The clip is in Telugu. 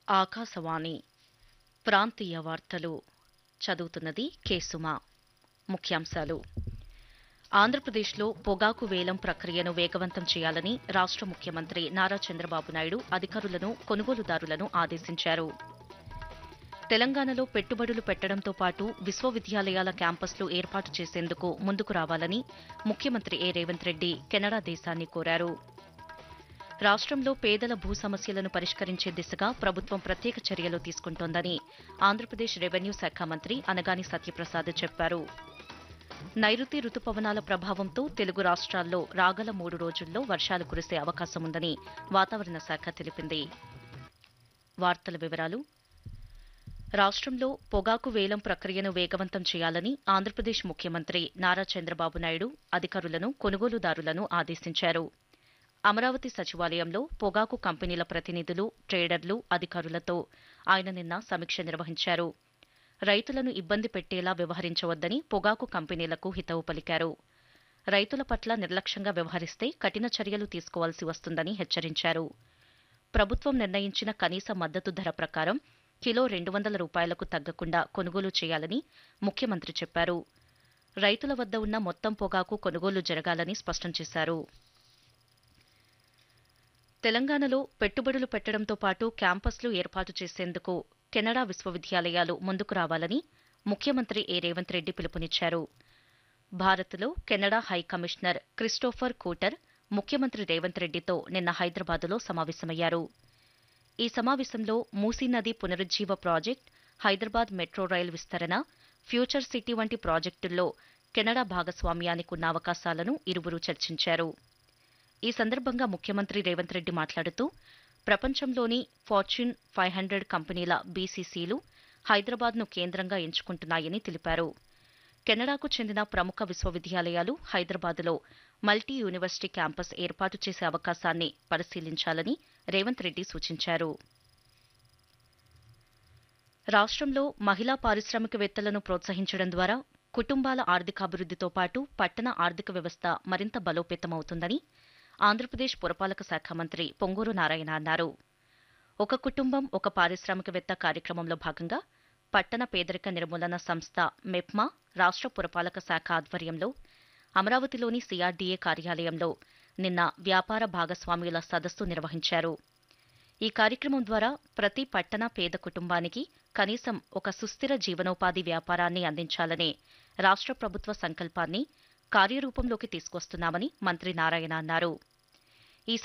ఆకాశవాణి ప్రాంతీయ వార్తలు చదువుతున్నది కేసుమా ముఖ్యాంశాలు ఆంధ్రప్రదేశ్లో పొగాకు వేలం ప్రక్రియను వేగవంతం చేయాలని రాష్ట ముఖ్యమంత్రి నారా చంద్రబాబు నాయుడు అధికారులను కొనుగోలుదారులను ఆదేశించారు తెలంగాణలో పెట్టుబడులు పెట్టడంతో పాటు విశ్వవిద్యాలయాల క్యాంపస్లు ఏర్పాటు చేసేందుకు ముందుకు రావాలని ముఖ్యమంత్రి ఏ రేవంత్ రెడ్డి కెనడా దేశాన్ని కోరారు రాష్ట్రంలో పేదల భూ సమస్యలను పరిష్కరించే దిశగా ప్రభుత్వం ప్రత్యేక చర్యలు తీసుకుంటోందని ఆంధ్రప్రదేశ్ రెవెన్యూ శాఖ మంత్రి అనగాని సత్యప్రసాద్ చెప్పారు నైరుతి రుతుపవనాల ప్రభావంతో తెలుగు రాష్ట్రాల్లో రాగల మూడు రోజుల్లో వర్షాలు కురిసే అవకాశముందని వాతావరణ శాఖ తెలిపింది వార్తల వివరాలు రాష్ట్రంలో పొగాకు వేలం ప్రక్రియను వేగవంతం చేయాలని ఆంధ్రప్రదేశ్ ముఖ్యమంత్రి నారా చంద్రబాబు నాయుడు అధికారులను కొనుగోలుదారులను ఆదేశించారు అమరావతి సచివాలయంలో పొగాకు కంపెనీల ప్రతినిధులు ట్రేడర్లు అధికారులతో ఆయన నిన్న సమీక్ష నిర్వహించారు రైతులను ఇబ్బంది పెట్టేలా వ్యవహరించవద్దని పొగాకు కంపెనీలకు హితవు పలికారు రైతుల పట్ల నిర్లక్ష్యంగా వ్యవహరిస్తే కఠిన చర్యలు తీసుకోవాల్సి వస్తుందని హెచ్చరించారు ప్రభుత్వం నిర్ణయించిన కనీస మద్దతు ధర ప్రకారం కిలో రెండు వందల రూపాయలకు తగ్గకుండా కొనుగోలు చేయాలని ముఖ్యమంత్రి చెప్పారు రైతుల వద్ద ఉన్న మొత్తం పొగాకు కొనుగోలు జరగాలని స్పష్టం చేశారు తెలంగాణలో పెట్టుబడులు పెట్టడంతో పాటు క్యాంపస్లు ఏర్పాటు చేసేందుకు కెనడా విశ్వవిద్యాలయాలు ముందుకు రావాలని ముఖ్యమంత్రి ఏ రేవంత్ రెడ్డి పిలుపునిచ్చారు భారత్లో Canada high commissioner Christopher Cooter ముఖ్యమంత్రి రేవంత్ రెడ్డితో నిన్న హైదరాబాదులో సమావేశమయ్యారు ఈ సమావేశంలో మూసీ నది పునరుజ్జీవ ప్రాజెక్ట్ హైదరాబాద్ మెట్రో రైల్ విస్తరణ ఫ్యూచర్ సిటీ వంటి ప్రాజెక్టుల్లో కెనడా భాగస్వామ్యానికి ఉన్న అవకాశాలను ఇరువురు చర్చించారు ఈ సందర్భంగా ముఖ్యమంత్రి రేవంత్ రెడ్డి మాట్లాడుతూ ప్రపంచంలోని ఫార్చ్యూన్ ఫైవ్ హండ్రెడ్ కంపెనీల బీసీసీలు హైదరాబాద్ను కేంద్రంగా ఎంచుకుంటున్నాయని తెలిపారు కెనడాకు చెందిన ప్రముఖ విశ్వవిద్యాలయాలు హైదరాబాద్లో మల్టీ యూనివర్సిటీ క్యాంపస్ ఏర్పాటు చేసే అవకాశాన్ని పరిశీలించాలని రేవంత్ రెడ్డి సూచించారు రాష్ట్రంలో మహిళా పారిశ్రామికవేత్తలను ప్రోత్సహించడం ద్వారా కుటుంబాల ఆర్థికాభివృద్దితో పాటు పట్టణ ఆర్థిక వ్యవస్థ మరింత బలోపేతమవుతుందని ఆంధ్రప్రదేశ్ పురపాలక శాఖ మంత్రి పొంగూరు నారాయణ అన్నారు ఒక కుటుంబం ఒక పారిశ్రామికవేత్త కార్యక్రమంలో భాగంగా పట్టణ పేదరిక నిర్మూలన సంస్థ మెప్మా రాష్ట్ర పురపాలక శాఖ ఆధ్వర్యంలో అమరావతిలోని సిఆర్డీఏ కార్యాలయంలో నిన్న వ్యాపార భాగస్వామ్యుల సదస్సు నిర్వహించారు ఈ కార్యక్రమం ద్వారా ప్రతి పట్టణ పేద కుటుంబానికి కనీసం ఒక సుస్థిర జీవనోపాధి వ్యాపారాన్ని అందించాలనే రాష్ట్ర ప్రభుత్వ సంకల్పాన్ని కార్యరూపంలోకి తీసుకొస్తున్నామని మంత్రి నారాయణ అన్నారు